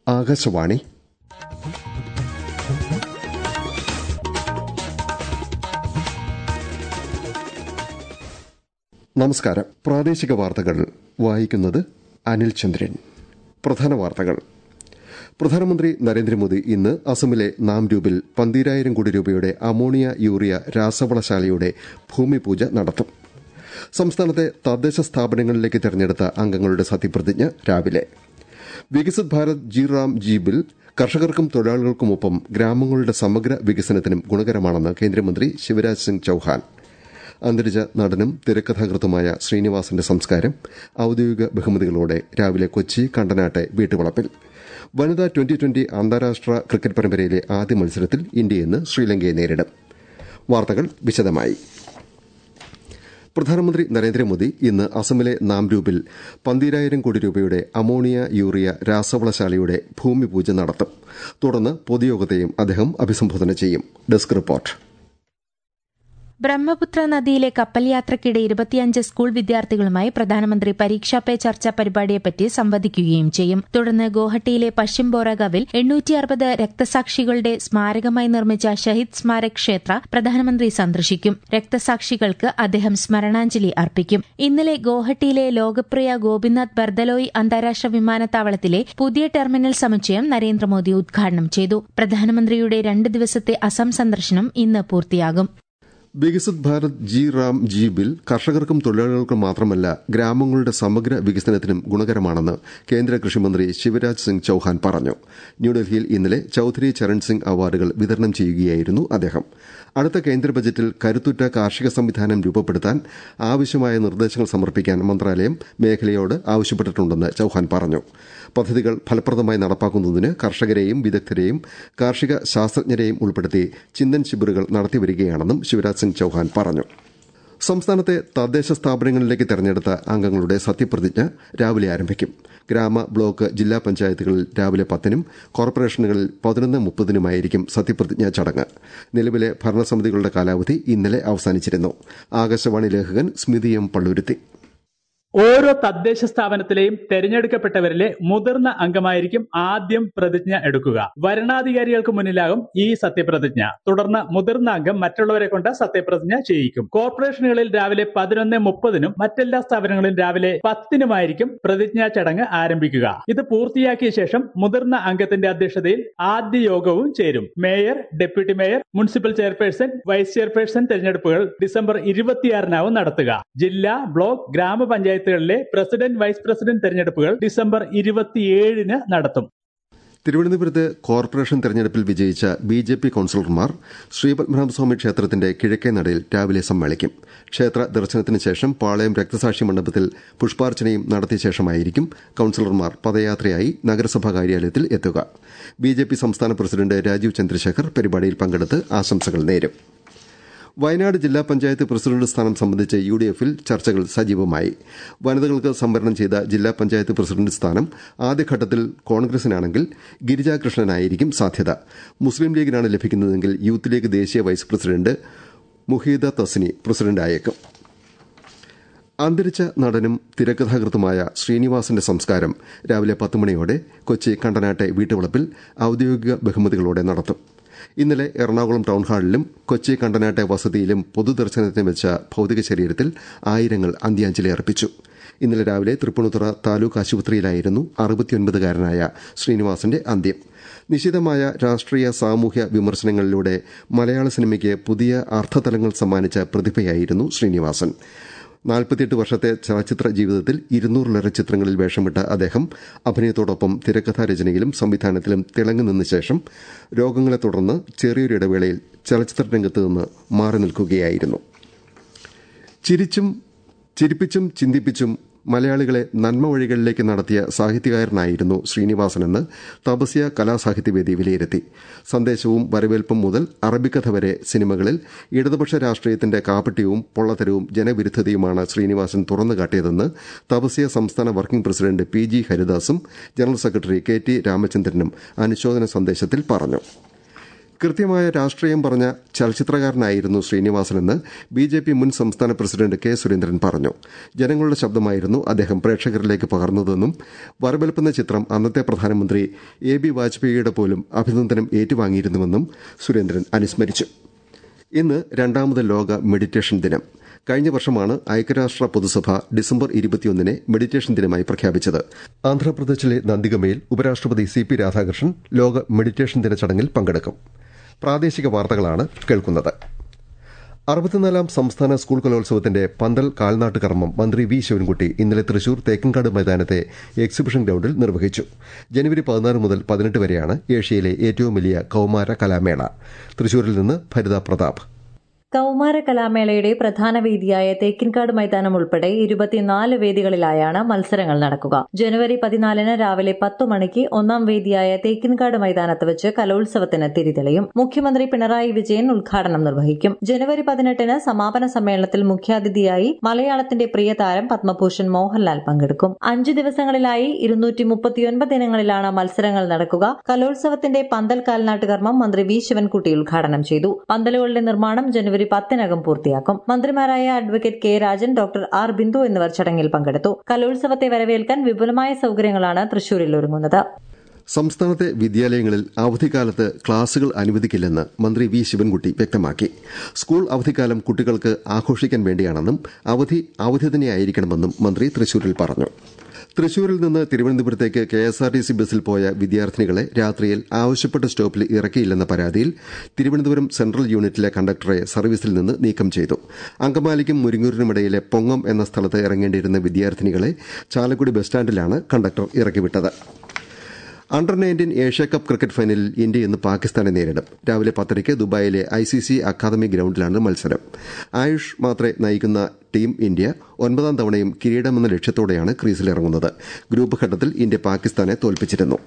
ആകാശവാണി നമസ്കാരം പ്രാദേശിക വാർത്തകൾ വായിക്കുന്നത് അനിൽ ചന്ദ്രൻ പ്രധാന വാർത്തകൾ പ്രധാനമന്ത്രി നരേന്ദ്രമോദി ഇന്ന് അസമിലെ നാംരൂപിൽ പന്തീരായിരം കോടി രൂപയുടെ അമോണിയ യൂറിയ രാസവളശാലയുടെ ഭൂമിപൂജ നടത്തും സംസ്ഥാനത്തെ തദ്ദേശ സ്ഥാപനങ്ങളിലേക്ക് തെരഞ്ഞെടുത്ത അംഗങ്ങളുടെ സത്യപ്രതിജ്ഞ രാവിലെ Viksit Bharat G RAM G bill കർഷകർക്കും തൊഴിലാളികൾക്കുമൊപ്പം ഗ്രാമങ്ങളുടെ സമഗ്ര വികസനത്തിനും ഗുണകരമാണെന്ന് കേന്ദ്രമന്ത്രി ശിവരാജ് സിംഗ് ചൌഹാൻ അന്തരിച്ച നടനും തിരക്കഥാകൃത്തുമായ ശ്രീനിവാസന്റെ സംസ്കാരം ഔദ്യോഗിക ബഹുമതികളോടെ രാവിലെ കൊച്ചി കണ്ടനാട്ടെ വീട്ടുവളപ്പിൽ വനിതാ ട്വന്റി ട്വന്റി അന്താരാഷ്ട്ര ക്രിക്കറ്റ് പരമ്പരയിലെ ആദ്യ മത്സരത്തിൽ ഇന്ത്യ ഇന്ന് ശ്രീലങ്കയെ നേരിടും വാർത്തകൾ വിശദമായി പ്രധാനമന്ത്രി നരേന്ദ്രമോദി ഇന്ന് അസമിലെ നാംരൂപിൽ പന്തീരായിരം കോടി രൂപയുടെ അമോണിയ യൂറിയ രാസവളശാലയുടെ ഭൂമിപൂജ നടത്തും തുടർന്ന് പൊതുയോഗത്തെയും അദ്ദേഹം അഭിസംബോധന ചെയ്യും ഡെസ്ക് റിപ്പോർട്ട് ബ്രഹ്മപുത്ര നദിയിലെ കപ്പൽ യാത്രയ്ക്കിടെ ഇരുപത്തിയഞ്ച് സ്കൂൾ വിദ്യാർത്ഥികളുമായി പ്രധാനമന്ത്രി പരീക്ഷാ പേ ചർച്ച പരിപാടിയെപ്പറ്റി സംവദിക്കുകയും ചെയ്യും തുടർന്ന് ഗോഹട്ടിയിലെ പശ്ചിം ബോറഗാവിൽ എണ്ണൂറ്റി അറുപത് രക്തസാക്ഷികളുടെ സ്മാരകമായി നിർമ്മിച്ച ഷഹീദ് സ്മാരക് ക്ഷേത്ര പ്രധാനമന്ത്രി സന്ദർശിക്കും രക്തസാക്ഷികൾക്ക് അദ്ദേഹം സ്മരണാഞ്ജലി അർപ്പിക്കും ഇന്നലെ ഗോഹട്ടിയിലെ ലോകപ്രിയ ഗോപിനാഥ് ബർദലോയ് അന്താരാഷ്ട്ര വിമാനത്താവളത്തിലെ പുതിയ ടെർമിനൽ സമുച്ചയം നരേന്ദ്രമോദി ഉദ്ഘാടനം ചെയ്തു പ്രധാനമന്ത്രിയുടെ രണ്ട് ദിവസത്തെ അസം സന്ദർശനം ഇന്ന് പൂർത്തിയാകും Viksit Bharat G RAM G bill കർഷകർക്കും തൊഴിലാളികൾക്കും മാത്രമല്ല ഗ്രാമങ്ങളുടെ സമഗ്ര വികസനത്തിനും ഗുണകരമാണെന്ന് കേന്ദ്ര കൃഷിമന്ത്രി ശിവരാജ് സിംഗ് ചൌഹാൻ പറഞ്ഞു ന്യൂഡൽഹിയിൽ ഇന്നലെ ചൌധരി ചരൺ സിംഗ് അവാർഡുകൾ വിതരണം ചെയ്യുകയായിരുന്നു അദ്ദേഹം അടുത്ത കേന്ദ്ര ബജറ്റിൽ കരുത്തുറ്റ കാർഷിക സംവിധാനം രൂപപ്പെടുത്താൻ ആവശ്യമായ നിർദ്ദേശങ്ങൾ സമർപ്പിക്കാൻ മന്ത്രാലയം മേഖലയോട് ആവശ്യപ്പെട്ടിട്ടുണ്ടെന്ന് ചൌഹാൻ പറഞ്ഞു പദ്ധതികൾ ഫലപ്രദമായി നടപ്പാക്കുന്നതിന് കർഷകരെയും വിദഗ്ധരെയും കാർഷിക ശാസ്ത്രജ്ഞരെയും ഉൾപ്പെടുത്തി ചിന്തൻ ശിബിറുകൾ നടത്തിവരികയാണെന്നും ശിവരാജ് സിംഗ് ചൌഹാൻ പറഞ്ഞു സംസ്ഥാനത്തെ തദ്ദേശ സ്ഥാപനങ്ങളിലേക്ക് തെരഞ്ഞെടുത്ത അംഗങ്ങളുടെ സത്യപ്രതിജ്ഞ രാവിലെ ആരംഭിക്കും ഗ്രാമ ബ്ലോക്ക് ജില്ലാ പഞ്ചായത്തുകളിൽ രാവിലെ പത്തിനും കോർപ്പറേഷനുകളിൽ പതിനൊന്ന് മുപ്പതിനുമായിരിക്കും സത്യപ്രതിജ്ഞാ ചടങ്ങ് നിലവിലെ ഭരണസമിതികളുടെ കാലാവധി ഇന്നലെ അവസാനിച്ചിരുന്നു ആകാശവാണി ലേഖകൻ സ്മിതി എം പള്ളുരുത്തി ഓരോ തദ്ദേശ സ്ഥാപനത്തിലെയും തെരഞ്ഞെടുക്കപ്പെട്ടവരിലെ മുതിർന്ന അംഗമായിരിക്കും ആദ്യം പ്രതിജ്ഞ എടുക്കുക വരണാധികാരികൾക്ക് മുന്നിലാകും ഈ സത്യപ്രതിജ്ഞ തുടർന്ന് മുതിർന്ന അംഗം മറ്റുള്ളവരെ കൊണ്ട് സത്യപ്രതിജ്ഞ ചെയ്യിക്കും കോർപ്പറേഷനുകളിൽ രാവിലെ പതിനൊന്ന് മുപ്പതിനും മറ്റെല്ലാ സ്ഥാപനങ്ങളിലും രാവിലെ പത്തിനുമായിരിക്കും പ്രതിജ്ഞാ ചടങ്ങ് ആരംഭിക്കുക ഇത് പൂർത്തിയാക്കിയ ശേഷം മുതിർന്ന അംഗത്തിന്റെ അധ്യക്ഷതയിൽ ആദ്യ യോഗവും ചേരും mayor deputy mayor municipal chairperson vice chairperson തെരഞ്ഞെടുപ്പുകൾ ഡിസംബർ ഇരുപത്തിയാറിനാവും നടത്തുക ജില്ലാ ബ്ലോക്ക് ഗ്രാമപഞ്ചായത്ത് പഞ്ചായത്തുകളിലെ പ്രസിഡന്റ് വൈസ് പ്രസിഡന്റ് തെരഞ്ഞെടുപ്പുകൾ ഡിസംബർ ഇരുപത്തിയേഴിന് നടത്തും തിരുവനന്തപുരത്ത് കോർപ്പറേഷൻ തെരഞ്ഞെടുപ്പിൽ വിജയിച്ച ബി ജെ പി കൌൺസിലർമാർ ശ്രീപത്മനാഭസ്വാമി ക്ഷേത്രത്തിന്റെ കിഴക്കേ നടയിൽ രാവിലെ സമ്മേളിക്കും ക്ഷേത്ര ദർശനത്തിന് ശേഷം പാളയം രക്തസാക്ഷി മണ്ഡപത്തിൽ പുഷ്പാർച്ചനയും നടത്തിയ ശേഷമായിരിക്കും കൌൺസിലർമാർ പദയാത്രയായി നഗരസഭാ കാര്യാലയത്തിൽ എത്തുക ബി ജെ പി സംസ്ഥാന പ്രസിഡന്റ് രാജീവ് ചന്ദ്രശേഖർ പരിപാടിയിൽ പങ്കെടുത്ത് ആശംസകൾ നേരും വയനാട് ജില്ലാ പഞ്ചായത്ത് പ്രസിഡന്റ് സ്ഥാനം സംബന്ധിച്ച് യു ഡി എഫിൽ ചർച്ചകൾ സജീവമായി വനിതകൾക്ക് സംവരണം ചെയ്ത ജില്ലാ പഞ്ചായത്ത് പ്രസിഡന്റ് സ്ഥാനം ആദ്യഘട്ടത്തിൽ കോൺഗ്രസിനാണെങ്കിൽ ഗിരിജാകൃഷ്ണനായിരിക്കും സാധ്യത മുസ്ലിം ലീഗിനാണ് ലഭിക്കുന്നതെങ്കിൽ യൂത്ത് ലീഗ് ദേശീയ വൈസ് പ്രസിഡന്റ് മുഹീദ തസ്നി പ്രസിഡന്റായേക്കും അന്തരിച്ച നടനും തിരക്കഥാകൃത്തുമായ ശ്രീനിവാസന്റെ സംസ്കാരം രാവിലെ പത്ത് മണിയോടെ കൊച്ചി കണ്ടനാട്ടെ വീട്ടുവളപ്പിൽ ഔദ്യോഗിക ബഹുമതികളോടെ നടത്തും ഇന്നലെ എറണാകുളം ടൌൺഹാളിലും കൊച്ചി കണ്ടനാട്ടെ വസതിയിലും പൊതുദർശനത്തിന് വെച്ച ഭൌതിക ശരീരത്തിൽ ആയിരങ്ങൾ അന്ത്യാഞ്ജലി അർപ്പിച്ചു ഇന്നലെ രാവിലെ തൃപ്പൂണിത്തുറ താലൂക്ക് ആശുപത്രിയിലായിരുന്നു അറുപത്തിയൊൻപതുകാരനായ ശ്രീനിവാസന്റെ അന്ത്യം നിശിതമായ രാഷ്ട്രീയ സാമൂഹ്യ വിമർശനങ്ങളിലൂടെ മലയാള സിനിമയ്ക്ക് പുതിയ അർത്ഥതലങ്ങൾ സമ്മാനിച്ച പ്രതിഭയായിരുന്നു ശ്രീനിവാസൻ നാൽപ്പത്തിയെട്ട് വർഷത്തെ ചലച്ചിത്ര ജീവിതത്തിൽ ഇരുന്നൂറിലേറെ ചിത്രങ്ങളിൽ വേഷമിട്ട അദ്ദേഹം അഭിനയത്തോടൊപ്പം തിരക്കഥാ രചനയിലും സംവിധാനത്തിലും തിളങ്ങി നിന്ന ശേഷം രോഗങ്ങളെ തുടർന്ന് ചെറിയൊരു ഇടവേളയിൽ ചലച്ചിത്ര രംഗത്ത് നിന്ന് മാറി നിൽക്കുകയായിരുന്നു ചിരിച്ചും ചിരിപ്പിച്ചും ചിന്തിപ്പിച്ചും മലയാളികളെ നന്മ വഴികളിലേക്ക് നടത്തിയ സാഹിത്യകാരനായിരുന്നു ശ്രീനിവാസനെന്ന് തപസ്യ കലാസാഹിത്യവേദി വിലയിരുത്തി സന്ദേശവും വരവേൽപ്പും മുതൽ അറബിക്കഥ വരെ സിനിമകളിൽ ഇടതുപക്ഷ രാഷ്ട്രീയത്തിന്റെ കാപട്യവും പൊള്ളത്തരവും ജനവിരുദ്ധതയുമാണ് ശ്രീനിവാസൻ തുറന്നുകാട്ടിയതെന്ന് തപസ്യ സംസ്ഥാന വർക്കിംഗ് പ്രസിഡന്റ് പി ജി ഹരിദാസും ജനറൽ സെക്രട്ടറി കെ ടി രാമചന്ദ്രനും അനുശോചന സന്ദേശത്തിൽ പറഞ്ഞു കൃത്യമായ രാഷ്ട്രീയം പറഞ്ഞ ചലച്ചിത്രകാരനായിരുന്നു ശ്രീനിവാസനെന്ന് ബി ജെ പി മുൻ സംസ്ഥാന പ്രസിഡന്റ് കെ സുരേന്ദ്രൻ പറഞ്ഞു ജനങ്ങളുടെ ശബ്ദമായിരുന്നു അദ്ദേഹം പ്രേക്ഷകരിലേക്ക് പകർന്നതെന്നും വരവേൽപ്പുന്ന ചിത്രം അന്നത്തെ പ്രധാനമന്ത്രി എ ബി വാജ്പേയിയുടെ പോലും അഭിനന്ദനം ഏറ്റുവാങ്ങിയിരുന്നുവെന്നും സുരേന്ദ്രൻ അനുസ്മരിച്ചു ഇന്ന് രണ്ടാമത് ലോക മെഡിറ്റേഷൻ ദിനം കഴിഞ്ഞ വർഷമാണ് ഐക്യരാഷ്ട്ര പൊതുസഭ ഡിസംബർ ഇരുപത്തിയൊന്നിനെ മെഡിറ്റേഷൻ ദിനമായി പ്രഖ്യാപിച്ചത് ആന്ധ്രാപ്രദേശിലെ നന്ദിഗമയിൽ ഉപരാഷ്ട്രപതി സി പി രാധാകൃഷ്ണൻ ലോക മെഡിറ്റേഷൻ ദിന ചടങ്ങിൽ പങ്കെടുക്കും പ്രാദേശിക വാർത്തകളാണ് കേൾക്കുന്നത് അറുപത്തിനാലാം സംസ്ഥാന സ്കൂൾ കലോത്സവത്തിന്റെ പന്തൽ കാൽനാട്ട് കർമ്മം മന്ത്രി വി ശിവൻകുട്ടി ഇന്നലെ തൃശൂർ തേക്കൻകാട് മൈതാനത്തെ എക്സിബിഷൻ ഗ്രൌണ്ടിൽ നിർവഹിച്ചു ജനുവരി പതിനാറ് മുതൽ പതിനെട്ട് വരെയാണ് ഏഷ്യയിലെ ഏറ്റവും വലിയ കൌമാര കലാമേള തൃശൂരിൽ നിന്ന് ഭരിത പ്രതാപ് കൌമാര കലാമേളയുടെ പ്രധാന വേദിയായ തേക്കിൻകാട് മൈതാനം ഉൾപ്പെടെ ഇരുപത്തിനാല് വേദികളിലായാണ് മത്സരങ്ങൾ നടക്കുക ജനുവരി പതിനാലിന് രാവിലെ പത്തു മണിക്ക് ഒന്നാം വേദിയായ തേക്കിൻകാട് മൈതാനത്ത് വെച്ച് കലോത്സവത്തിന് തിരിതെളിയും മുഖ്യമന്ത്രി പിണറായി വിജയൻ ഉദ്ഘാടനം നിർവഹിക്കും ജനുവരി പതിനെട്ടിന് സമാപന സമ്മേളനത്തിൽ മുഖ്യാതിഥിയായി മലയാളത്തിന്റെ പ്രിയ താരം പത്മഭൂഷൺ മോഹൻലാൽ പങ്കെടുക്കും അഞ്ചു ദിവസങ്ങളിലായി ഇരുന്നൂറ്റി മുപ്പത്തിയൊൻപത് ഇനങ്ങളിലാണ് മത്സരങ്ങൾ നടക്കുക കലോത്സവത്തിന്റെ പന്തൽ കാൽനാട്ട് കർമ്മം മന്ത്രി വി ശിവൻകുട്ടി ഉദ്ഘാടനം ചെയ്തു പന്തലുകളുടെ നിർമ്മാണം ജനുവരി പത്തിനകം പൂർത്തിയാക്കും മന്ത്രിമാരായ advocate K Rajan doctor R Bindu എന്നിവർ ചടങ്ങിൽ പങ്കെടുത്തു കലോത്സവത്തെ വരവേൽക്കാൻ വിപുലമായ സൌകര്യങ്ങളാണ് തൃശൂരിൽ ഒരുങ്ങുന്നത് സംസ്ഥാനത്തെ വിദ്യാലയങ്ങളിൽ അവധിക്കാലത്ത് ക്ലാസുകൾ അനുവദിക്കില്ലെന്ന് മന്ത്രി വി ശിവൻകുട്ടി വ്യക്തമാക്കി സ്കൂൾ അവധിക്കാലം കുട്ടികൾക്ക് ആഘോഷിക്കാൻ വേണ്ടിയാണെന്നും അവധി അവധി തന്നെയായിരിക്കണമെന്നും മന്ത്രി തൃശൂരിൽ പറഞ്ഞു തൃശൂരിൽ നിന്ന് തിരുവനന്തപുരത്തേക്ക് K S R T C ബസ്സിൽ പോയ വിദ്യാർത്ഥിനികളെ രാത്രിയിൽ ആവശ്യപ്പെട്ട സ്റ്റോപ്പിൽ ഇറക്കിയില്ലെന്ന പരാതിയിൽ തിരുവനന്തപുരം സെൻട്രൽ യൂണിറ്റിലെ കണ്ടക്ടറെ സർവീസിൽ നിന്ന് നീക്കം ചെയ്തു അങ്കമാലിക്കും മുരിങ്ങൂരിനുമിടയിലെ പൊങ്ങം എന്ന സ്ഥലത്ത് ഇറങ്ങേണ്ടിയിരുന്ന വിദ്യാർത്ഥിനികളെ ചാലക്കുടി ബസ് സ്റ്റാൻഡിലാണ് കണ്ടക്ടർ ഇറക്കിവിട്ടത് അണ്ടർ നയൻറ്റീൻ ഏഷ്യാകപ്പ് ക്രിക്കറ്റ് ഫൈനലിൽ ഇന്ത്യ ഇന്ന് പാകിസ്ഥാനെ നേരിടും രാവിലെ പത്തരയ്ക്ക് ദുബായിലെ ഐ സി സി അക്കാദമി ഗ്രൌണ്ടിലാണ് മത്സരം ആയുഷ് മാത്രെ നയിക്കുന്ന ടീം ഇന്ത്യ ഒൻപതാം തവണയും കിരീടമെന്ന ലക്ഷ്യത്തോടെയാണ് ക്രീസിലിറങ്ങുന്നത് ഗ്രൂപ്പ് ഘട്ടത്തിൽ ഇന്ത്യ പാകിസ്ഥാനെ തോൽപ്പിച്ചിരുന്നു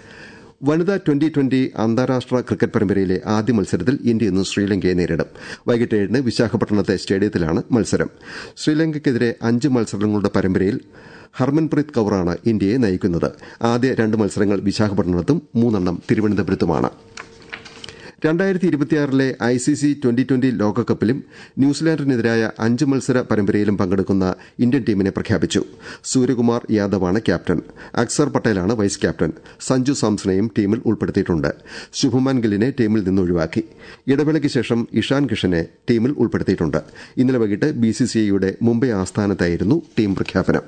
വനിതാ ട്വന്റി ട്വന്റി അന്താരാഷ്ട്ര ക്രിക്കറ്റ് പരമ്പരയിലെ ആദ്യ മത്സരത്തിൽ ഇന്ത്യ ഇന്ന് ശ്രീലങ്കയെ നേരിടും വൈകിട്ട് ഏഴിന് വിശാഖപട്ടണത്തെ സ്റ്റേഡിയത്തിലാണ് മത്സരം ശ്രീലങ്കയ്ക്കെതിരെ അഞ്ച് മത്സരങ്ങളുടെ പരമ്പരയിൽ ഹർമൻപ്രീത് കൌറാണ് ഇന്ത്യയെ നയിക്കുന്നത് ആദ്യ രണ്ട് മത്സരങ്ങൾ വിശാഖപട്ടണത്തും മൂന്നെണ്ണം തിരുവനന്തപുരത്തുമാണ് രണ്ടായിരത്തി ഇരുപത്തിയാറിലെ I C C twenty twenty ലോകകപ്പിലും ന്യൂസിലാൻഡിനെതിരായ അഞ്ച് മത്സര പരമ്പരയിലും പങ്കെടുക്കുന്ന ഇന്ത്യൻ ടീമിനെ പ്രഖ്യാപിച്ചു സൂര്യകുമാർ യാദവാണ് ക്യാപ്റ്റൻ അക്സർ പട്ടേലാണ് വൈസ് ക്യാപ്റ്റൻ സഞ്ജു സാംസണെയും ടീമിൽ ഉൾപ്പെടുത്തിയിട്ടുണ്ട് ശുഭമാൻ ഗില്ലിനെ ടീമിൽ നിന്ന് ഒഴിവാക്കി ഇടവേളയ്ക്ക് ശേഷം ഇഷാൻ കിഷനെ ടീമിൽ ഉൾപ്പെടുത്തിയിട്ടുണ്ട് ഇന്നലെ വൈകിട്ട് ബിസിസിഐയുടെ മുംബൈ ആസ്ഥാനത്തായിരുന്നു ടീം പ്രഖ്യാപനം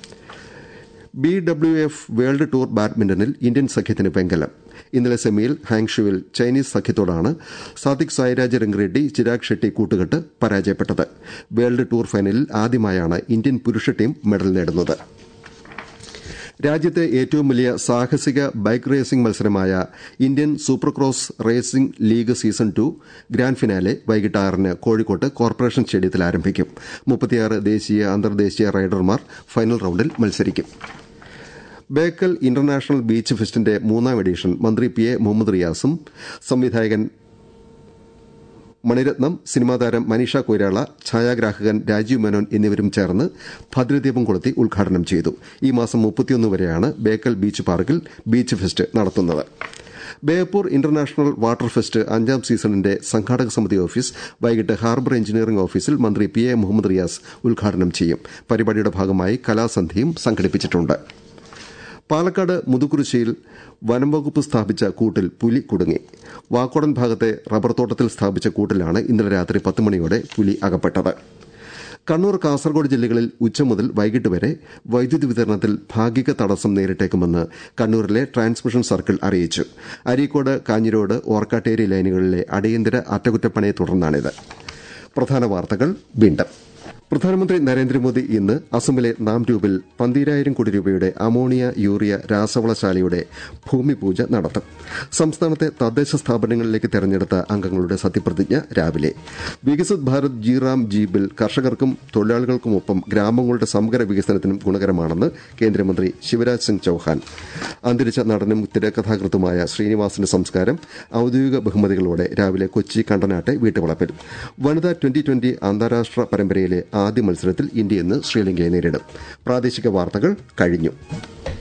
B W F world tour ബാഡ്മിന്റണിൽ ഇന്ത്യൻ സഖ്യത്തിന് വെങ്കലം ഇന്നലെ സെമിയിൽ ഹാങ്ഷുവിൽ ചൈനീസ് സഖ്യത്തോടാണ് സാദിക് സായിരാജ് രംഗറെഡ്ഡി ചിരാഗ് ഷെട്ടി കൂട്ടുകെട്ട് പരാജയപ്പെട്ടത് വേൾഡ് ടൂർ ഫൈനലിൽ ആദ്യമായാണ് ഇന്ത്യൻ പുരുഷ ടീം മെഡൽ നേടുന്നത് രാജ്യത്തെ ഏറ്റവും വലിയ സാഹസിക ബൈക്ക് റേസിംഗ് മത്സരമായ Indian super cross racing league season two grand finale വൈകിട്ട് ആറിന് കോഴിക്കോട്ട് കോർപ്പറേഷൻ സ്റ്റേഡിയത്തിൽ ആരംഭിക്കും മുപ്പത്തിയാറ് ദേശീയ അന്തർദേശീയ റൈഡർമാർ ഫൈനൽ റൌണ്ടിൽ മത്സരിക്കും ബേക്കൽ ഇന്റർനാഷണൽ ബീച്ച് ഫെസ്റ്റിന്റെ മൂന്നാം എഡിഷൻ മന്ത്രി പി എ മുഹമ്മദ് റിയാസും സംവിധായകൻ മണിരത്നം സിനിമാ താരം മനീഷ കൊയ്രാള ഛായാഗ്രാഹകൻ രാജീവ് മേനോൻ എന്നിവരും ചേർന്ന് ഭദ്രദീപം കൊളുത്തി ഉദ്ഘാടനം ചെയ്തു ഈ മാസം മുപ്പത്തിയൊന്ന് വരെയാണ് ബേക്കൽ ബീച്ച് പാർക്കിൽ ബീച്ച് ഫെസ്റ്റ് നടത്തുന്നത് ബേപ്പൂർ ഇന്റർനാഷണൽ വാട്ടർ ഫെസ്റ്റ് അഞ്ചാം സീസണിന്റെ സംഘാടക സമിതി ഓഫീസ് വൈകിട്ട് ഹാർബർ എഞ്ചിനീയറിംഗ് ഓഫീസിൽ മന്ത്രി പി എ മുഹമ്മദ് റിയാസ് ഉദ്ഘാടനം ചെയ്യും പരിപാടിയുടെ ഭാഗമായി കലാസന്ധ്യയും സംഘടിപ്പിച്ചിട്ടുണ്ട് പാലക്കാട് മുതുകുരിശിയിൽ വനം വകുപ്പ് സ്ഥാപിച്ച കൂട്ടിൽ പുലി കുടുങ്ങി വാക്കോടൻ ഭാഗത്തെ റബ്ബർ തോട്ടത്തിൽ സ്ഥാപിച്ച കൂട്ടിലാണ് ഇന്നലെ രാത്രി പത്ത് മണിയോടെ പുലി അകപ്പെട്ടത് കണ്ണൂർ കാസർഗോഡ് ജില്ലകളിൽ ഉച്ച മുതൽ വൈകിട്ട് വരെ വൈദ്യുതി വിതരണത്തിൽ ഭാഗിക തടസ്സം നേരിട്ടേക്കുമെന്ന് കണ്ണൂരിലെ ട്രാൻസ്മിഷൻ സർക്കിൾ അറിയിച്ചു അരീക്കോട് കാഞ്ഞിരോട് ഓർക്കാട്ടേരി ലൈനുകളിലെ അടിയന്തര അറ്റകുറ്റപ്പണിയെ തുടർന്നാണിത് പ്രധാന വാർത്തകൾ വീണ്ടും പ്രധാനമന്ത്രി നരേന്ദ്രമോദി ഇന്ന് അസമിലെ നാംരൂപിൽ പന്തീരായിരം കോടി രൂപയുടെ അമോണിയ യൂറിയ രാസവളശാലയുടെ ഭൂമിപൂജ നടത്തും സംസ്ഥാനത്തെ തദ്ദേശ സ്ഥാപനങ്ങളിലേക്ക് തെരഞ്ഞെടുത്ത അംഗങ്ങളുടെ സത്യപ്രതിജ്ഞ രാവിലെ Viksit Bharat G RAM G bill കർഷകർക്കും തൊഴിലാളികൾക്കുമൊപ്പം ഗ്രാമങ്ങളുടെ സമഗ്ര വികസനത്തിനും ഗുണകരമാണെന്ന് കേന്ദ്രമന്ത്രി ശിവരാജ് സിംഗ് ചൌഹാൻ അന്തരിച്ച നടനും തിരക്കഥാകൃത്തുമായ ശ്രീനിവാസിന്റെ സംസ്കാരം ഔദ്യോഗിക ബഹുമതികളോടെ രാവിലെ കൊച്ചി കണ്ടനാട്ടെ വീട്ടുവളപ്പിൽ വനിതാ ട്വന്റി ട്വന്റി അന്താരാഷ്ട്ര പരമ്പരയിലെ ആദ്യ മത്സരത്തിൽ ഇന്ത്യ ഇന്ന് ശ്രീലങ്കയെ നേരിടും പ്രാദേശിക വാർത്തകൾ കഴിഞ്ഞു